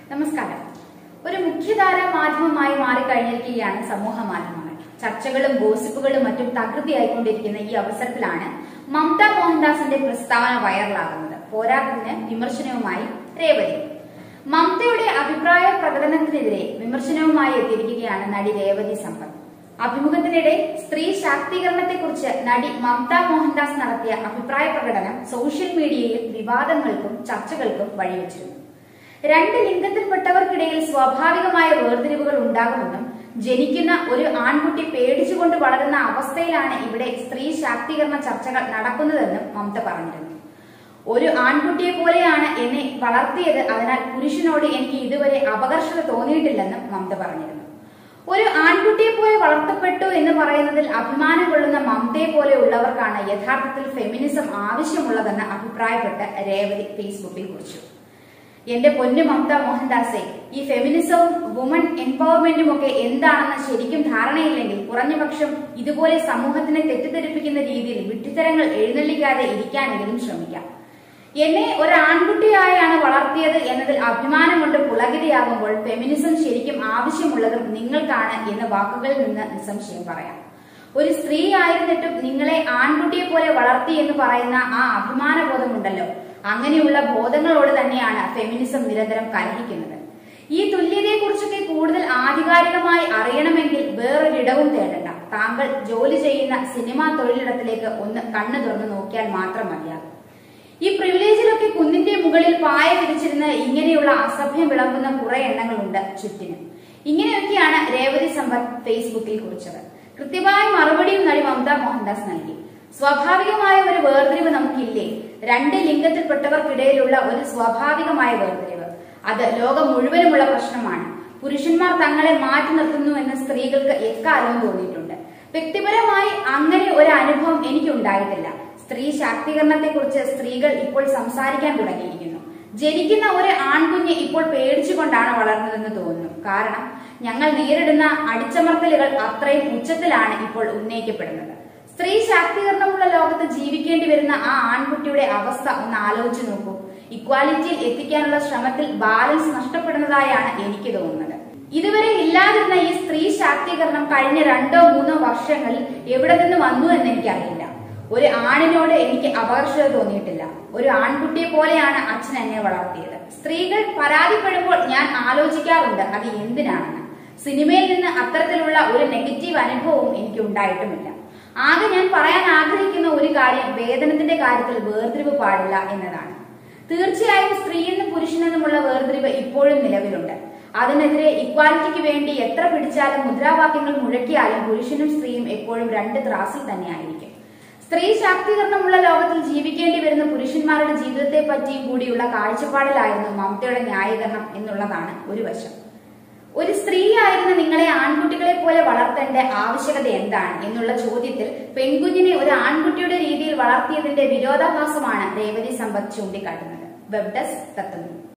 നമസ്കാരം ഒരു മുഖ്യധാര മാധ്യമമായി മാറിക്കഴിഞ്ഞിരിക്കുകയാണ് സമൂഹ മാധ്യമങ്ങൾ ചർച്ചകളും ഗോസിപ്പുകളും മറ്റും തകൃതിയായിക്കൊണ്ടിരിക്കുന്ന ഈ അവസരത്തിലാണ് മമത മോഹൻദാസിന്റെ പ്രസ്താവന വൈറലാകുന്നത് പോരാട്ടത്തിന് വിമർശനവുമായി രേവതി മമതയുടെ അഭിപ്രായ പ്രകടനത്തിനെതിരെ വിമർശനവുമായി എത്തിയിരിക്കുകയാണ് നടി രേവതി സമ്പത്ത് അഭിമുഖത്തിനിടെ സ്ത്രീ ശാക്തീകരണത്തെക്കുറിച്ച് നടി മമത മോഹൻദാസ് നടത്തിയ അഭിപ്രായ പ്രകടനം സോഷ്യൽ മീഡിയയിൽ വിവാദങ്ങൾക്കും ചർച്ചകൾക്കും വഴിവെച്ചിരുന്നു രണ്ട് ലിംഗത്തിൽപ്പെട്ടവർക്കിടയിൽ സ്വാഭാവികമായ വേർതിരിവുകൾ ഉണ്ടാകുമെന്നും ജനിക്കുന്ന ഒരു ആൺകുട്ടി പേടിച്ചുകൊണ്ട് വളരുന്ന അവസ്ഥയിലാണ് ഇവിടെ സ്ത്രീ ശാക്തീകരണ ചർച്ചകൾ നടക്കുന്നതെന്നും മമത പറഞ്ഞിരുന്നു ഒരു ആൺകുട്ടിയെ പോലെയാണ് എന്നെ വളർത്തിയത് അതിനാൽ പുരുഷനോട് എനിക്ക് ഇതുവരെ അപകർഷത തോന്നിയിട്ടില്ലെന്നും മമത പറഞ്ഞിരുന്നു ഒരു ആൺകുട്ടിയെ പോലെ വളർത്തപ്പെട്ടു എന്ന് പറയുന്നതിൽ അഭിമാനം കൊള്ളുന്ന മമതയെ പോലെ ഉള്ളവർക്കാണ് യഥാർത്ഥത്തിൽ ഫെമിനിസം ആവശ്യമുള്ളതെന്ന് അഭിപ്രായപ്പെട്ട് രേവതി ഫേസ്ബുക്കിൽ കുറിച്ചു എന്റെ പൊന്നു മമത മോഹൻദാസെ ഈ ഫെമിനിസവും വുമൺ എംപവർമെന്റും ഒക്കെ എന്താണെന്ന് ശരിക്കും ധാരണയില്ലെങ്കിൽ കുറഞ്ഞപക്ഷം ഇതുപോലെ സമൂഹത്തിനെ തെറ്റിദ്ധരിപ്പിക്കുന്ന രീതിയിൽ വിഡ്ഢിത്തരങ്ങൾ എഴുന്നള്ളിക്കാതെ ഇരിക്കാനെങ്കിലും ശ്രമിക്കാം എന്നെ ഒരു ആൺകുട്ടിയായാണ് വളർത്തിയത് എന്നതിൽ അഭിമാനം കൊണ്ട് പുളകിതയാകുമ്പോൾ ഫെമിനിസം ശരിക്കും ആവശ്യമുള്ളതും നിങ്ങൾക്കാണ് എന്ന വാക്കുകളിൽ നിന്ന് നിസ്സംശയം പറയാം ഒരു സ്ത്രീ ആയിരുന്നിട്ടും നിങ്ങളെ ആൺകുട്ടിയെ പോലെ വളർത്തി എന്ന് പറയുന്ന ആ അഭിമാനബോധമുണ്ടല്ലോ അങ്ങനെയുള്ള ബോധങ്ങളോട് തന്നെയാണ് ഫെമിനിസം നിരന്തരം കലഹിക്കുന്നത് ഈ തുല്യതയെക്കുറിച്ചൊക്കെ കൂടുതൽ ആധികാരികമായി അറിയണമെങ്കിൽ വേറൊരിടവും തേടണ്ട താങ്കൾ ജോലി ചെയ്യുന്ന സിനിമാ തൊഴിലിടത്തിലേക്ക് ഒന്ന് കണ്ണു തുറന്നു നോക്കിയാൽ മാത്രം മതിയാകും ഈ പ്രിവിലേജിലൊക്കെ കുന്നിന്റെ മുകളിൽ പായ വിരിച്ചിരുന്ന് ഇങ്ങനെയുള്ള അസഭ്യം വിളമ്പുന്ന കുറെ എണ്ണങ്ങളുണ്ട് ചുറ്റിനും ഇങ്ങനെയൊക്കെയാണ് രേവതി സമ്പത്ത് ഫേസ്ബുക്കിൽ കുറിച്ചത് കൃത്യമായ മറുപടിയും നടി മമത മോഹൻദാസ് നൽകി സ്വാഭാവികമായ ഒരു വേർതിരിവ് നമുക്കില്ലേ രണ്ട് ലിംഗത്തിൽപ്പെട്ടവർക്കിടയിലുള്ള ഒരു സ്വാഭാവികമായ വേർതിരിവ് അത് ലോകം മുഴുവനുമുള്ള പ്രശ്നമാണ് പുരുഷന്മാർ തങ്ങളെ മാറ്റി നിർത്തുന്നു എന്ന് സ്ത്രീകൾക്ക് എക്കാലവും തോന്നിയിട്ടുണ്ട് വ്യക്തിപരമായി അങ്ങനെ ഒരു അനുഭവം എനിക്കുണ്ടായിട്ടില്ല സ്ത്രീ ശാക്തീകരണത്തെക്കുറിച്ച് സ്ത്രീകൾ ഇപ്പോൾ സംസാരിക്കാൻ തുടങ്ങിയിരിക്കുന്നു ജനിക്കുന്ന ഒരു ആൺകുഞ്ഞ് ഇപ്പോൾ പേടിച്ചുകൊണ്ടാണ് വളർന്നതെന്ന് തോന്നുന്നു കാരണം ഞങ്ങൾ നേരിടുന്ന അടിച്ചമർത്തലുകൾ അത്രയും ഉച്ചത്തിലാണ് ഇപ്പോൾ ഉന്നയിക്കപ്പെടുന്നത് സ്ത്രീ ശാക്തീകരണമുള്ള ലോകത്ത് ജീവിക്കേണ്ടി വരുന്ന ആ ആൺകുട്ടിയുടെ അവസ്ഥ ഒന്ന് ആലോചിച്ചു നോക്കൂ ഇക്വാലിറ്റിയിൽ എത്തിക്കാനുള്ള ശ്രമത്തിൽ ബാലൻസ് നഷ്ടപ്പെടുന്നതായാണ് എനിക്ക് തോന്നുന്നത് ഇതുവരെ ഇല്ലാതിരുന്ന ഈ സ്ത്രീ ശാക്തീകരണം കഴിഞ്ഞ രണ്ടോ മൂന്നോ വർഷങ്ങളിൽ എവിടെ നിന്ന് വന്നു എന്ന് എനിക്കറിയില്ല ഒരു ആണിനോട് എനിക്ക് അപകർഷത തോന്നിയിട്ടില്ല ഒരു ആൺകുട്ടിയെ പോലെയാണ് അച്ഛൻ എന്നെ വളർത്തിയത് സ്ത്രീകൾ പരാതിപ്പെടുമ്പോൾ ഞാൻ ആലോചിക്കാറുണ്ട് അത് എന്തിനാണെന്ന് സിനിമയിൽ നിന്ന് അത്തരത്തിലുള്ള ഒരു നെഗറ്റീവ് അനുഭവവും എനിക്ക് ഉണ്ടായിട്ടുമില്ല ആകെ ഞാൻ പറയാൻ ആഗ്രഹിക്കുന്ന ഒരു കാര്യം വേതനത്തിന്റെ കാര്യത്തിൽ വേർതിരിവ് പാടില്ല എന്നതാണ് തീർച്ചയായും സ്ത്രീയെന്നും പുരുഷനെന്നുമുള്ള വേർതിരിവ് ഇപ്പോഴും നിലവിലുണ്ട് അതിനെതിരെ ഇക്വാലിറ്റിക്ക് വേണ്ടി എത്ര പിടിച്ചാലും മുദ്രാവാക്യങ്ങൾ മുഴക്കിയാലും പുരുഷനും സ്ത്രീയും എപ്പോഴും രണ്ട് ത്രാസിൽ തന്നെയായിരിക്കും സ്ത്രീ ശാക്തീകരണമുള്ള ലോകത്തിൽ ജീവിക്കേണ്ടി വരുന്ന പുരുഷന്മാരുടെ ജീവിതത്തെ പറ്റിയും കൂടിയുള്ള കാഴ്ചപ്പാടിലായിരുന്നു മമതയുടെ ന്യായീകരണം എന്നുള്ളതാണ് ഒരു വശം ഒരു സ്ത്രീ ആയിരുന്ന നിങ്ങളെ ആൺകുട്ടികളെ പോലെ വളർത്തേണ്ട ആവശ്യകത എന്താണ് എന്നുള്ള ചോദ്യത്തിൽ പെൺകുഞ്ഞിനെ ഒരു ആൺകുട്ടിയുടെ രീതിയിൽ വളർത്തിയതിന്റെ വിരോധാഭാസമാണ് രേവതി സമ്പത്ത് ചൂണ്ടിക്കാട്ടുന്നത് വെബ് ഡെസ്ക് തത്വമി